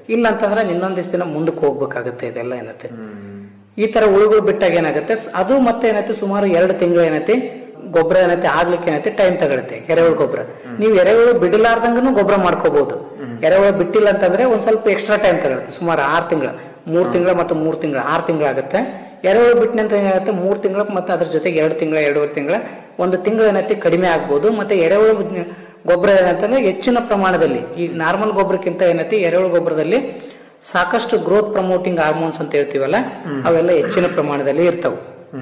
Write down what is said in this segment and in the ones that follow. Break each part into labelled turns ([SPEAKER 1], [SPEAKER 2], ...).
[SPEAKER 1] ಇಲ್ಲ ಅಂತಂದ್ರೆ ಇನ್ನೊಂದಿಷ್ಟು ದಿನ ಮುಂದಕ್ಕೆ ಹೋಗ್ಬೇಕಾಗತ್ತೆ ಇದೆಲ್ಲ ಏನತ್ತೆ ಈ ತರ ಉಳುಗಳು ಬಿಟ್ಟಾಗ ಏನಾಗುತ್ತೆ ಸ್- ಅದು ಮತ್ತೆ ಏನೈತೆ ಸುಮಾರು ಎರಡು ತಿಂಗಳು ಏನೈತಿ ಗೊಬ್ಬರ ಏನೈತೆ ಆಗ್ಲಿಕ್ಕೆ ಏನೈತೆ ಟೈಮ್ ತಗೊಳುತ್ತೆ ಎರೆಹುಳು ಗೊಬ್ಬರ ನೀವು ಎರೆಹುಳು ಬಿಡಲಾರ್ದಂಗೂ ಗೊಬ್ಬರ ಮಾಡ್ಕೋಬಹುದು ಎರೆಹುಳು ಬಿಟ್ಟಿಲ್ಲ ಅಂತಂದ್ರೆ ಒಂದ್ ಸ್ವಲ್ಪ ಎಕ್ಸ್ಟ್ರಾ ಟೈಮ್ ತಗೊಳುತ್ತೆ ಸುಮಾರು ಆರು ತಿಂಗಳು ಮೂರ್ ತಿಂಗಳ ಮತ್ತು ಮೂರ್ ತಿಂಗಳು ಆರು ತಿಂಗಳಾಗುತ್ತೆ ಎರೆಹುಳು ಬಿಟ್ಟಿನಂತ ಏನಾಗುತ್ತೆ ಮೂರ್ ತಿಂಗಳ ಮತ್ತೆ ಅದ್ರ ಜೊತೆಗೆ ಎರಡು ತಿಂಗಳ ಎರಡೂವರೆ ತಿಂಗಳ ಒಂದು ತಿಂಗಳು ಏನೈತಿ ಕಡಿಮೆ ಆಗ್ಬೋದು ಮತ್ತೆ ಎರೆಹುಳು ಗೊಬ್ಬರ ಏನಂತಂದ್ರೆ ಹೆಚ್ಚಿನ ಪ್ರಮಾಣದಲ್ಲಿ ಈ ನಾರ್ಮಲ್ ಗೊಬ್ಬರಕ್ಕಿಂತ ಏನೈತಿ ಎರೆಹುಳು ಗೊಬ್ಬರದಲ್ಲಿ ಸಾಕಷ್ಟು ಗ್ರೋತ್ ಪ್ರಮೋಟಿಂಗ್ ಹಾರ್ಮೋನ್ಸ್ ಅಂತ ಹೇಳ್ತೀವಲ್ಲ ಅವೆಲ್ಲ ಹೆಚ್ಚಿನ ಪ್ರಮಾಣದಲ್ಲಿ ಇರ್ತಾವೆ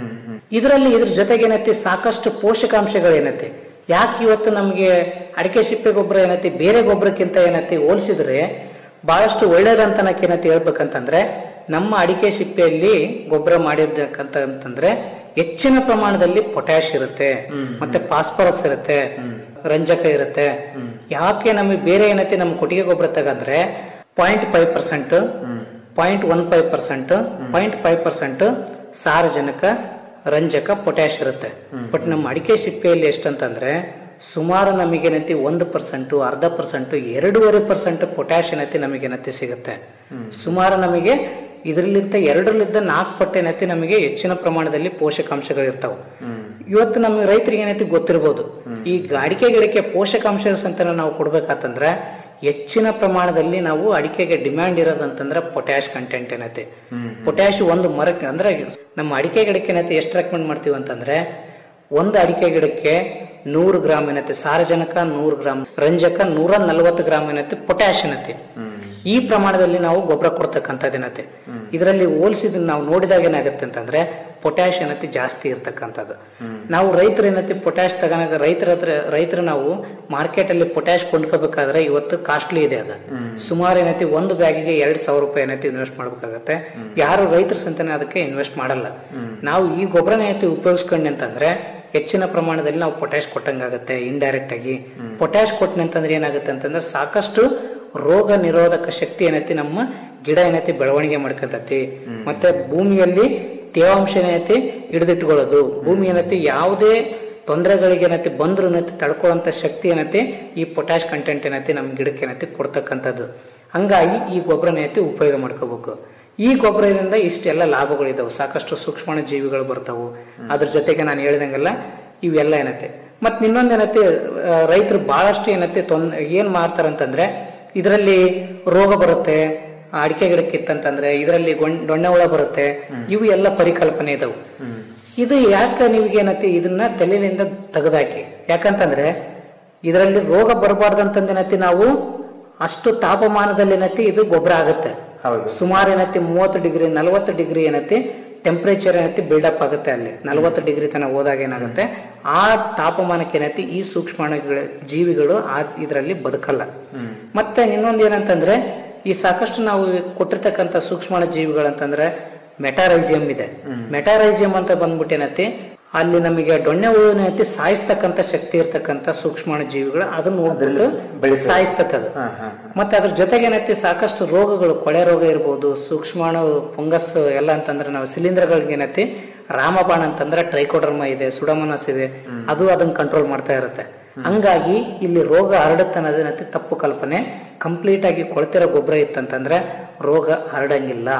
[SPEAKER 1] ಇದರಲ್ಲಿ ಇದ್ರ ಜೊತೆಗೆ ಏನೈತಿ ಸಾಕಷ್ಟು ಪೋಷಕಾಂಶಗಳು ಏನೈತಿ ಯಾಕೆ ಇವತ್ತು ನಮಗೆ ಅಡಿಕೆ ಸಿಪ್ಪೆ ಗೊಬ್ಬರ ಏನೈತಿ ಬೇರೆ ಗೊಬ್ಬರಕ್ಕಿಂತ ಏನೈತಿ ಹೋಲಿಸಿದ್ರೆ ಬಹಳಷ್ಟು ಒಳ್ಳೇದಂತ ನಾಕ್ ಏನೈತಿ ಹೇಳ್ಬೇಕಂತಂದ್ರೆ ನಮ್ಮ ಅಡಿಕೆ ಸಿಪ್ಪೆಯಲ್ಲಿ ಗೊಬ್ಬರ ಮಾಡಿದ್ದಕ್ಕಂತ ಅಂತಂದ್ರೆ ಹೆಚ್ಚಿನ ಪ್ರಮಾಣದಲ್ಲಿ ಪೊಟ್ಯಾಶ್ ಇರುತ್ತೆ ಮತ್ತೆ ಫಾಸ್ಫರಸ್ ಇರುತ್ತೆ ರಂಜಕ ಇರುತ್ತೆ ಯಾಕೆ ನಮಗೆ ಬೇರೆ ಏನೈತಿ ನಮ್ಮ ಕೊಟ್ಟಿಗೆ ಗೊಬ್ಬರ ತಗಂದ್ರೆ point five percent point one five percent point five percent ಸಾರಜನಕ ರಂಜಕ ಪೊಟ್ಯಾಶ್ ಇರುತ್ತೆ ಬಟ್ ನಮ್ಮ ಅಡಿಕೆ ಸಿಪ್ಪೆಯಲ್ಲಿ ಎಷ್ಟಂತಂದ್ರೆ ಸುಮಾರು ನಮಗೇನೈತಿ ಒಂದು ಪರ್ಸೆಂಟ್ ಅರ್ಧ ಪರ್ಸೆಂಟ್ ಎರಡೂವರೆ ಪರ್ಸೆಂಟ್ ಪೊಟ್ಯಾಶ್ ಏನೈತಿ ನಮಗೇನೈತಿ ಸಿಗುತ್ತೆ ಸುಮಾರು ನಮಗೆ ಇದರಲ್ಲಿದ್ದ ಎರಡರಲ್ಲಿದ್ದ ನಾಲ್ಕು ಪಟ್ಟು ಏನೈತಿ ನಮಗೆ ಹೆಚ್ಚಿನ ಪ್ರಮಾಣದಲ್ಲಿ ಪೋಷಕಾಂಶಗಳು ಇರ್ತಾವೆ ಇವತ್ತು ನಮಗೆ ರೈತರಿಗೆ ಏನೈತಿ ಗೊತ್ತಿರ್ಬೋದು ಈ ಅಡಿಕೆ ಗಿಡಕ್ಕೆ ಪೋಷಕಾಂಶ ಅಂತ ನಾವು ಕೊಡ್ಬೇಕಾತಂದ್ರೆ ಹೆಚ್ಚಿನ ಪ್ರಮಾಣದಲ್ಲಿ ನಾವು ಅಡಿಕೆಗೆ ಡಿಮ್ಯಾಂಡ್ ಇರೋದಂತಂದ್ರೆ ಪೊಟ್ಯಾಶ್ ಕಂಟೆಂಟ್ ಏನೈತಿ ಪೊಟ್ಯಾಶ್ ಒಂದು ಮರಕ್ಕೆ ಅಂದ್ರೆ ನಮ್ಮ ಅಡಿಕೆ ಗಿಡಕ್ಕೆ ಏನೈತಿ ಎಷ್ಟು ರೆಕಮೆಂಡ್ ಮಾಡ್ತೀವಿ ಅಂತಂದ್ರೆ ಒಂದು ಅಡಿಕೆ ಗಿಡಕ್ಕೆ ನೂರು ಗ್ರಾಮ್ ಏನೈತಿ ಸಾರಜನಕ ನೂರು ಗ್ರಾಮ್ ರಂಜಕ ನೂರ ನಲವತ್ತು ಗ್ರಾಮ್ ಏನೈತಿ ಪೊಟ್ಯಾಶ್ ಏನೈತಿ ಈ ಪ್ರಮಾಣದಲ್ಲಿ ನಾವು ಗೊಬ್ಬರ ಕೊಡ್ತಕ್ಕಂಥದ್ದು ಏನೈತಿ ಇದರಲ್ಲಿ ಹೋಲಿಸಿದ ನಾವು ನೋಡಿದಾಗ ಏನಾಗುತ್ತೆ ಅಂತಂದ್ರೆ ಪೊಟ್ಯಾಶ್ ಏನೈತಿ ಜಾಸ್ತಿ ಇರ್ತಕ್ಕಂಥದ್ದು ನಾವು ರೈತರು ಏನೈತಿ ಪೊಟ್ಯಾಶ್ ತಗೋನಾಗ ರೈತರ ಹತ್ರ ರೈತರು ನಾವು ಮಾರ್ಕೆಟ್ ಅಲ್ಲಿ ಪೊಟ್ಯಾಶ್ ಕೊಂಡ್ಕೋಬೇಕಾದ್ರೆ ಇವತ್ತು ಕಾಸ್ಟ್ಲಿ ಇದೆ ಅದು ಸುಮಾರು ಏನೈತಿ ಒಂದು ಬ್ಯಾಗಿಗೆ ಎರಡ್ ಸಾವಿರ ರೂಪಾಯಿ ಏನೈತಿ ಇನ್ವೆಸ್ಟ್ ಮಾಡ್ಬೇಕಾಗತ್ತೆ ಯಾರು ರೈತರ ಸಂತಾನೆ ಅದಕ್ಕೆ ಇನ್ವೆಸ್ಟ್ ಮಾಡಲ್ಲ ನಾವು ಈ ಗೊಬ್ಬರನ ಏನೈತಿ ಉಪಯೋಗಿಸ್ಕೊಂಡೆ ಅಂತಂದ್ರೆ ಹೆಚ್ಚಿನ ಪ್ರಮಾಣದಲ್ಲಿ ನಾವು ಪೊಟ್ಯಾಶ್ ಕೊಟ್ಟಂಗಾಗತ್ತೆ ಇಂಡೈರೆಕ್ಟ್ ಆಗಿ ಪೊಟ್ಯಾಶ್ ಕೊಟ್ಟನೆ ಅಂತಂದ್ರೆ ಏನಾಗುತ್ತೆ ಅಂತಂದ್ರೆ ಸಾಕಷ್ಟು ರೋಗ ನಿರೋಧಕ ಶಕ್ತಿ ಏನೈತಿ ನಮ್ಮ ಗಿಡ ಏನೈತಿ ಬೆಳವಣಿಗೆ ಮಾಡ್ಕೊಂತತಿ ಮತ್ತೆ ಭೂಮಿಯಲ್ಲಿ ತೇವಾಂಶ ಏನೈತಿ ಹಿಡಿದಿಟ್ಕೊಳ್ಳೋದು ಭೂಮಿ ಏನೈತಿ ಯಾವುದೇ ತೊಂದರೆಗಳಿಗೆ ಏನೈತಿ ಬಂದ್ರು ಏನೈತಿ ತಡ್ಕೊಳ್ಳೋಂಥ ಶಕ್ತಿ ಏನೈತಿ ಈ ಪೊಟ್ಯಾಶ್ ಕಂಟೆಂಟ್ ಏನೈತಿ ನಮ್ಮ ಗಿಡಕ್ಕೆ ಏನೈತಿ ಕೊಡ್ತಕ್ಕಂಥದ್ದು ಹಂಗಾಗಿ ಈ ಗೊಬ್ಬರನ ಏನೈತಿ ಉಪಯೋಗ ಮಾಡ್ಕೋಬೇಕು ಈ ಗೊಬ್ಬರದಿಂದ ಇಷ್ಟೆಲ್ಲ ಲಾಭಗಳಿದಾವೆ ಸಾಕಷ್ಟು ಸೂಕ್ಷ್ಮ ಜೀವಿಗಳು ಬರ್ತಾವು ಅದ್ರ ಜೊತೆಗೆ ನಾನು ಹೇಳಿದಂಗೆಲ್ಲ ಇವೆಲ್ಲ ಏನೈತೆ ಮತ್ ಇನ್ನೊಂದ್ ಏನೈತಿ ರೈತರು ಬಹಳಷ್ಟು ಏನೈತಿ ತೊಂದ್ ಏನ್ ಮಾಡ್ತಾರಂತಂದ್ರೆ ಇದರಲ್ಲಿ ರೋಗ ಬರುತ್ತೆ ಅಡಿಕೆ ಗಿಡಕ್ಕೆ ಇತ್ತಂತಂದ್ರೆ ಇದರಲ್ಲಿ ದೊಣ್ಣೆ ಹುಳ ಬರುತ್ತೆ ಇವು ಎಲ್ಲ ಪರಿಕಲ್ಪನೆ ಇದಾವು ಇದು ಯಾಕೆ ನಿಮ್ಗೆ ಏನೈತಿ ಇದನ್ನ ತಲೆಯಿಂದ ತೆಗೆದಾಕಿ ಯಾಕಂತಂದ್ರೆ ಇದರಲ್ಲಿ ರೋಗ ಬರಬಾರ್ದಂತಂದ್ ಏನೈತಿ ನಾವು ಅಷ್ಟು ತಾಪಮಾನದಲ್ಲಿ ಏನೈತಿ ಇದು ಗೊಬ್ಬರ ಆಗುತ್ತೆ ಸುಮಾರು ಏನೈತಿ ಮೂವತ್ತು ಡಿಗ್ರಿ ನಲವತ್ತು ಡಿಗ್ರಿ ಏನೈತಿ ಟೆಂಪರೇಚರ್ ಏನೈತಿ ಬಿಲ್ಡಪ್ ಆಗುತ್ತೆ ಅಲ್ಲಿ ನಲವತ್ತು ಡಿಗ್ರಿ ತನಕ ಹೋದಾಗ ಏನಾಗುತ್ತೆ ಆ ತಾಪಮಾನಕ್ಕೆ ಏನೈತಿ ಈ ಸೂಕ್ಷ್ಮ ಜೀವಿಗಳು ಆ ಇದರಲ್ಲಿ ಬದುಕಲ್ಲ ಮತ್ತೆ ಇನ್ನೊಂದು ಏನಂತಂದ್ರೆ ಈ ಸಾಕಷ್ಟು ನಾವು ಕೊಟ್ಟಿರ್ತಕ್ಕಂಥ ಸೂಕ್ಷ್ಮ ಜೀವಿಗಳಂತಂದ್ರೆ ಮೆಟಾರೈಜಿಯಂ ಇದೆ ಮೆಟಾರೈಜಿಯಂ ಅಂತ ಬಂದ್ಬಿಟ್ಟು ಏನೈತಿ ಅಲ್ಲಿ ನಮಗೆ ಡೊಣ್ಣೆ ಹುಳು ಏನೈತಿ ಸಾಯಿಸ್ತಕ್ಕಂಥ ಶಕ್ತಿ ಇರ್ತಕ್ಕಂಥ ಸೂಕ್ಷ್ಮ ಜೀವಿಗಳು ಅದನ್ನ ಹೋಗ್ಬಿಟ್ಟು ಸಾಯಿಸ್ತಕ್ಕದು ಮತ್ತೆ ಅದ್ರ ಜೊತೆಗೆ ಏನೈತಿ ಸಾಕಷ್ಟು ರೋಗಗಳು ಕೊಳೆ ರೋಗ ಇರ್ಬೋದು ಸೂಕ್ಷ್ಮಾಣು ಫಂಗಸ್ ಎಲ್ಲ ಅಂತಂದ್ರೆ ನಾವು ಶಿಲೀಂಧ್ರಗಳಿಗೆ ಏನೈತಿ ರಾಮಬಾಣ ಅಂತಂದ್ರೆ ಟ್ರೈಕೋಡರ್ಮ ಇದೆ ಸುಡಮನಸ್ ಇದೆ ಅದು ಅದನ್ನ ಕಂಟ್ರೋಲ್ ಮಾಡ್ತಾ ಇರುತ್ತೆ ಹಂಗಾಗಿ ಇಲ್ಲಿ ರೋಗ ಹರಡುತ್ತೆ ಅನ್ನೋದೇನೈತಿ ತಪ್ಪು ಕಲ್ಪನೆ ಕಂಪ್ಲೀಟ್ ಆಗಿ ಕೊಳ್ತಿರೋ ಗೊಬ್ಬರ ಇತ್ತಂತಂದ್ರೆ ರೋಗ ಹರಡಂಗಿಲ್ಲ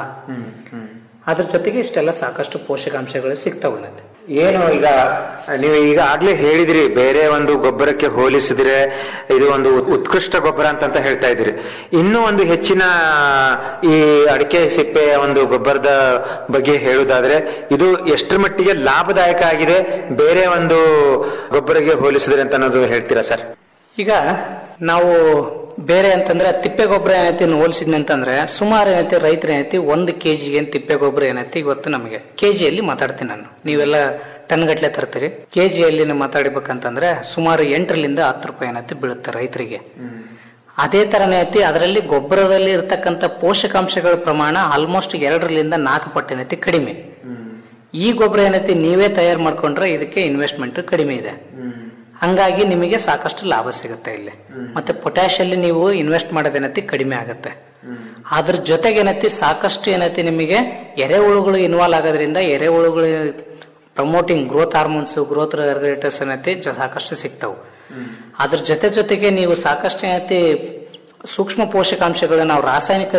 [SPEAKER 1] ಅದ್ರ ಜೊತೆಗೆ ಇಷ್ಟೆಲ್ಲ ಸಾಕಷ್ಟು ಪೋಷಕಾಂಶಗಳು ಸಿಗ್ತಾವನ್ನತ್ತೆ
[SPEAKER 2] ಏನು ಈಗ ನೀವು ಈಗ ಆಗ್ಲೇ ಹೇಳಿದ್ರಿ ಬೇರೆ ಒಂದು ಗೊಬ್ಬರಕ್ಕೆ ಹೋಲಿಸಿದ್ರೆ ಇದು ಒಂದು ಉತ್ಕೃಷ್ಟ ಗೊಬ್ಬರ ಅಂತಂತ ಹೇಳ್ತಾ ಇದ್ರಿ ಇನ್ನೂ ಒಂದು ಹೆಚ್ಚಿನ ಈ ಅಡಿಕೆ ಸಿಪ್ಪೆಯ ಒಂದು ಗೊಬ್ಬರದ ಬಗ್ಗೆ ಹೇಳುವುದಾದ್ರೆ ಇದು ಎಷ್ಟರ ಮಟ್ಟಿಗೆ ಲಾಭದಾಯಕ ಆಗಿದೆ ಬೇರೆ ಒಂದು ಗೊಬ್ಬರಕ್ಕೆ ಹೋಲಿಸಿದ್ರೆ ಅಂತ ಅನ್ನೋದು ಹೇಳ್ತೀರಾ ಸರ್
[SPEAKER 1] ಈಗ ನಾವು ಬೇರೆ ಅಂತಂದ್ರೆ ತಿಪ್ಪೆ ಗೊಬ್ಬರ ಏನೈತಿ ಹೋಲಿಸಿದ್ನಿ ಅಂತಂದ್ರೆ ಸುಮಾರು ಏನೈತಿ ರೈತರು ಏನೈತಿ ಒಂದು ಕೆಜಿಗೆ ಏನ್ ತಿಪ್ಪೆ ಗೊಬ್ಬರ ಏನೈತಿ ಇವತ್ತು ನಮಗೆ ಕೆಜಿಯಲ್ಲಿ ಮಾತಾಡ್ತೀನಿ ನಾನು ನೀವೆಲ್ಲ ಟನ್ ಗಟ್ಲೆ ತರ್ತೀರಿ ಕೆಜಿಯಲ್ಲಿ ಮಾತಾಡ್ಬೇಕಂತಂದ್ರೆ ಸುಮಾರು ಎಂಟರಿಂದ ಹತ್ತು ರೂಪಾಯಿ ಏನೈತಿ ಬೀಳುತ್ತೆ ರೈತರಿಗೆ ಅದೇ ತರನೇ ಐತಿ ಅದರಲ್ಲಿ ಗೊಬ್ಬರದಲ್ಲಿ ಇರ್ತಕ್ಕಂಥ ಪೋಷಕಾಂಶಗಳ ಪ್ರಮಾಣ ಆಲ್ಮೋಸ್ಟ್ ಎರಡರಿಂದ ನಾಲ್ಕು ಪಟ್ಟು ಏನೈತಿ ಕಡಿಮೆ ಈ ಗೊಬ್ಬರ ಏನೈತಿ ನೀವೇ ತಯಾರು ಮಾಡ್ಕೊಂಡ್ರೆ ಇದಕ್ಕೆ ಇನ್ವೆಸ್ಟ್ಮೆಂಟ್ ಕಡಿಮೆ ಇದೆ ಹಂಗಾಗಿ ನಿಮಗೆ ಸಾಕಷ್ಟು ಲಾಭ ಸಿಗುತ್ತೆ ಇಲ್ಲಿ ಮತ್ತೆ ಪೊಟ್ಯಾಶ್ ಅಲ್ಲಿ ನೀವು ಇನ್ವೆಸ್ಟ್ ಮಾಡೋದೇನೈತಿ ಕಡಿಮೆ ಆಗುತ್ತೆ ಅದ್ರ ಜೊತೆಗೆ ಏನೈತಿ ಸಾಕಷ್ಟು ಏನೈತಿ ನಿಮಗೆ ಎರೆಹುಳುಗಳು ಇನ್ವಾಲ್ವ್ ಆಗೋದ್ರಿಂದ ಎರೆಹುಳುಗಳು promoting growth hormones growth regulators ಏನೈತಿ ಜ- ಸಾಕಷ್ಟು ಸಿಗ್ತಾವು ಅದ್ರ ಜೊತೆ ಜೊತೆಗೆ ನೀವು ಸಾಕಷ್ಟು ಏನೈತಿ ಸೂಕ್ಷ್ಮ ಪೋಷಕಾಂಶಗಳು ನಾವು ರಾಸಾಯನಿಕ